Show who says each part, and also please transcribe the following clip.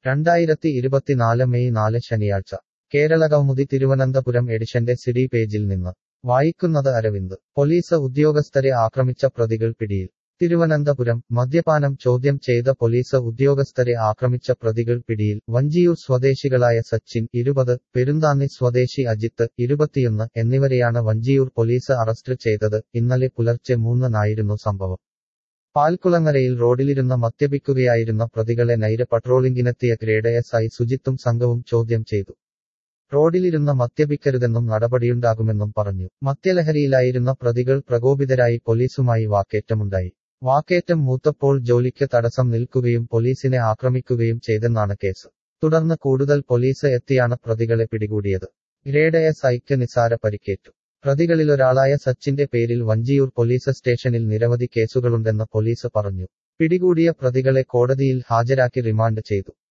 Speaker 1: രണ്ടായിരത്തി ഇരുപത്തിനാല് മെയ് നാല് ശനിയാഴ്ച കേരളകൗമുദി തിരുവനന്തപുരം എഡിഷന്റെ സിഡി പേജിൽ നിന്ന് വായിക്കുന്നത് അരവിന്ദ് പോലീസ് ഉദ്യോഗസ്ഥരെ ആക്രമിച്ച പ്രതികൾ പിടിയിൽ തിരുവനന്തപുരം മദ്യപാനം ചോദ്യം ചെയ്ത പോലീസ് ഉദ്യോഗസ്ഥരെ ആക്രമിച്ച പ്രതികൾ പിടിയിൽ വഞ്ചിയൂർ സ്വദേശികളായ സച്ചിൻ ഇരുപത് പെരുന്താന്നി സ്വദേശി അജിത്ത് ഇരുപത്തിയൊന്ന് എന്നിവരെയാണ് വഞ്ചിയൂർ പോലീസ് അറസ്റ്റ് ചെയ്തത് ഇന്നലെ പുലർച്ചെ മൂന്നിനായിരുന്നു സംഭവം പാൽക്കുളങ്ങരയിൽ റോഡിലിരുന്ന് മദ്യപിക്കുകയായിരുന്ന പ്രതികളെ നൈര് പട്രോളിംഗിനെത്തിയ ഗ്രേഡ് എസ് ഐ സുജിത്തും സംഘവും ചോദ്യം ചെയ്തു റോഡിലിരുന്ന് മദ്യപിക്കരുതെന്നും നടപടിയുണ്ടാകുമെന്നും പറഞ്ഞു മദ്യലഹരിയിലായിരുന്ന പ്രതികൾ പ്രകോപിതരായി പോലീസുമായി വാക്കേറ്റമുണ്ടായി വാക്കേറ്റം മൂത്തപ്പോൾ ജോലിക്ക് തടസ്സം നിൽക്കുകയും പോലീസിനെ ആക്രമിക്കുകയും ചെയ്തെന്നാണ് കേസ് തുടർന്ന് കൂടുതൽ പോലീസ് എത്തിയാണ് പ്രതികളെ പിടികൂടിയത് ഗ്രേഡ് എസ് ഐക്ക് നിസാര പരിക്കേറ്റു പ്രതികളിലൊരാളായ സച്ചിന്റെ പേരിൽ വഞ്ചിയൂർ പോലീസ് സ്റ്റേഷനിൽ നിരവധി കേസുകളുണ്ടെന്ന് പോലീസ് പറഞ്ഞു പിടികൂടിയ പ്രതികളെ കോടതിയിൽ ഹാജരാക്കി റിമാൻഡ് ചെയ്തു